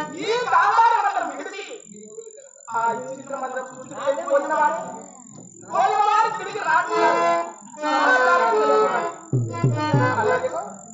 ఈ కాంతార మండలం విడిచి ఆ చిత్ర మండలం చూసుకుంటే పోయినవాడు పోయినవాడు తిరిగి రాదు అలాగే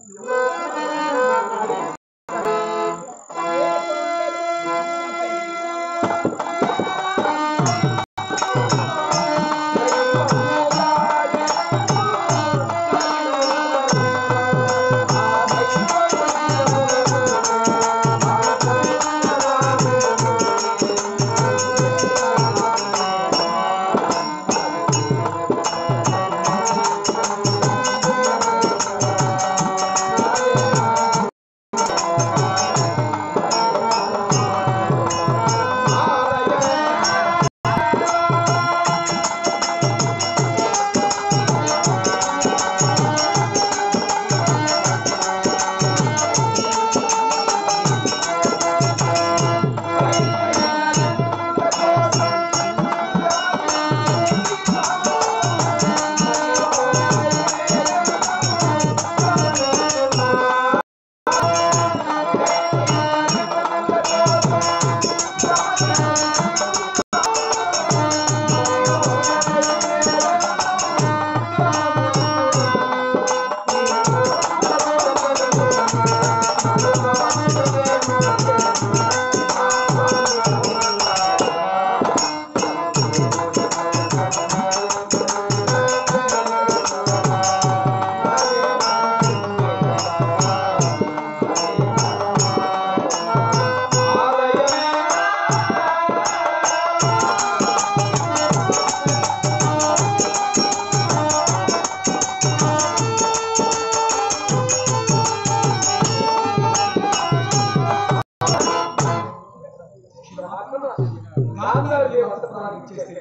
గాంధారి వంతపురాన్ని ఇచ్చేస్తే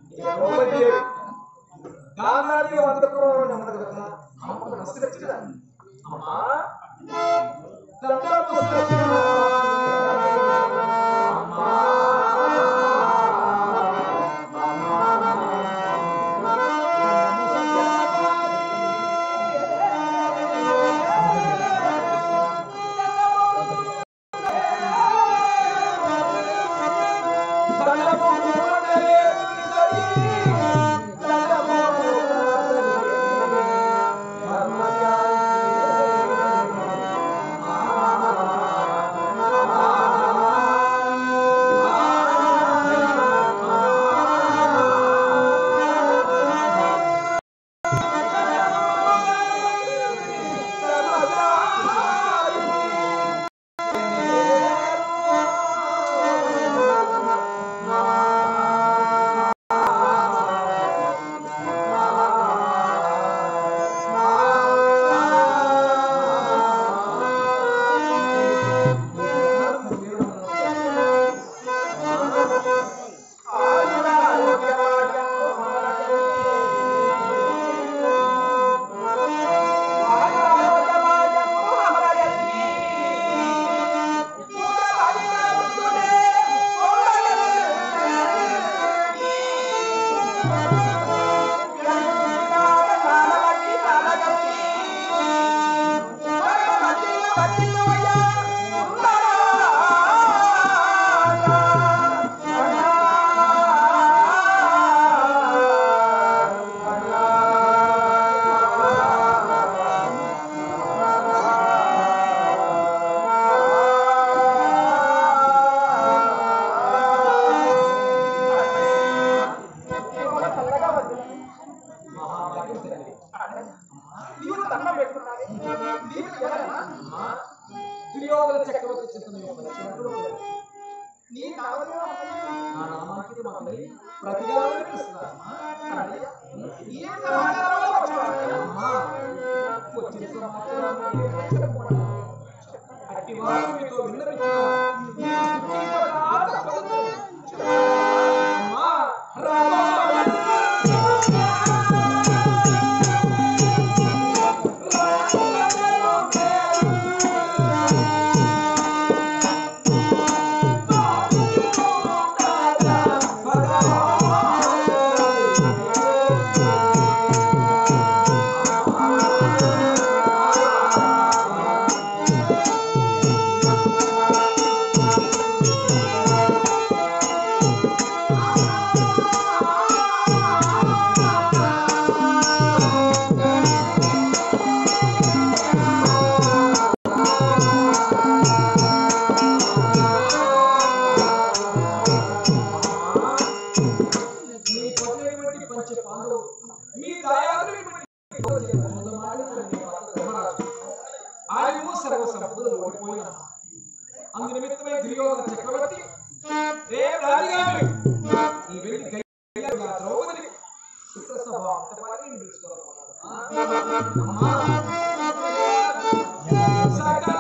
గాంధారి వంతపురం నెమ్మది కదా అమ్మకు నమస్తే తెచ్చుదా అమ్మా దండపు తెచ్చుదా. అమ్మా దండపు పూలనే దండపు నీవు దండం పెట్టుకున్నావే నీవు ఎవరన్నా దుర్యోధన చక్రవర్తి చేతుల యొక్క చిన్నప్పుడు నీ నామదేవ ఆ నామానికి మా తల్లి ప్రతిగా వినిపిస్తున్నారమ్మా. ఈ సమాచారంలో వచ్చావా? అమ్మా, వచ్చిన సమాచారాన్ని అట్టి వారు మీతో విన్నపించిన ఈ స్థితి కూడా తప్పదు. అమ్మా, రామ ఆ దుర్యోధన చక్రవర్తి రేపు రాజుగారి ఈ వెళ్ళి కైలాస ద్రౌపదిని చిత్రసభ అంతపాలని పిలుచుకోవాలన్నమాట అమ్మా సకల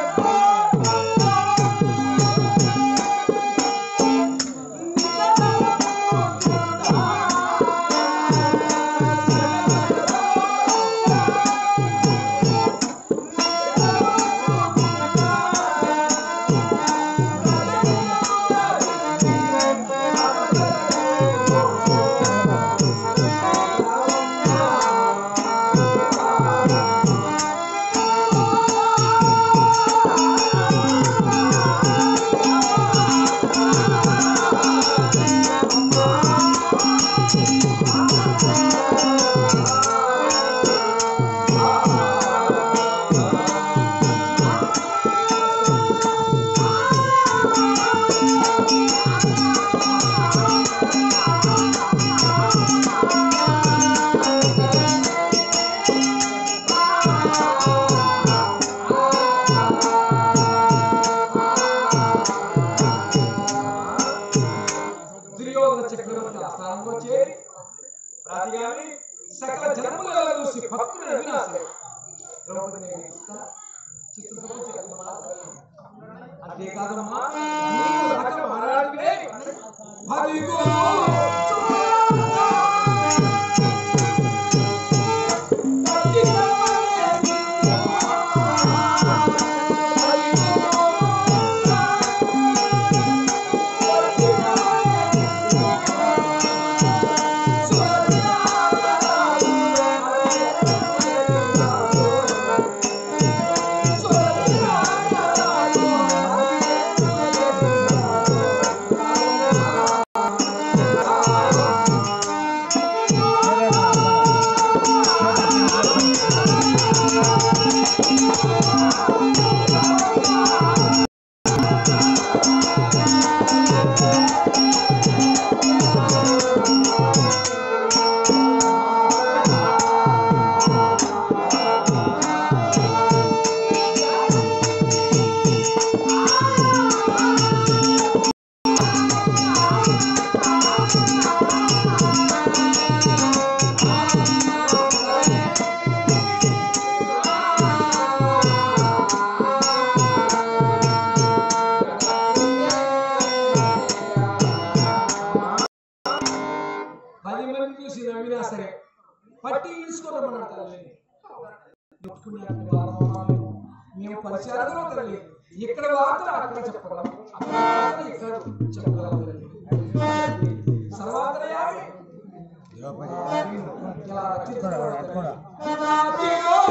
దుర్యోధన చక్రవర్తి ఆస్థానంలో చేరి రాజుగారి సకల జన్మల చూసి భక్తుని అవినాశం ద్రౌపదిని ఇస్తా చిత్రసభ జగన్మాత. అంతేకాదమ్మా నీవు రకం మారాడివే అదిగో పది మంది చూసి నవ్వినా సరే పట్టి ఈడ్చుకోరమ్మన్నాడు తల్లి నొప్పుకునే వారమమ్మా మేము. మేము పరిచయాలలో తల్లి ఇక్కడ వార్త అక్కడ చెప్పగలం అక్కడ వార్త ఇక్కడ చెప్పగలం తల్లి సర్వాంతర్యామి ఇలా రక్షించుకోవాలి తల్లి.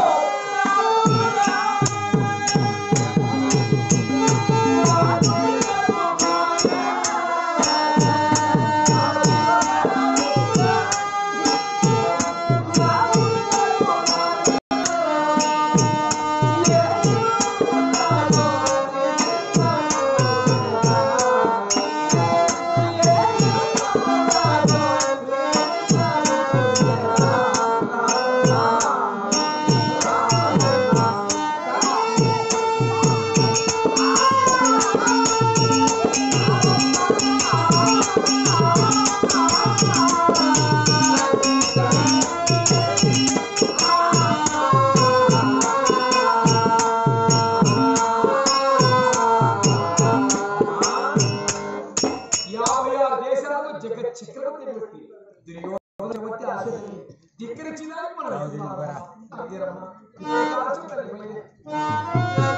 యాభై ఆరు దేశాలకు జగత్ చక్రవర్తి వ్యక్తి దుర్యోధన చక్రవర్తి ఆశిస్తుంది ధిక్కరించిన మనం అంతేరమ్మా. ఇదే ఆలోచన తల్లి.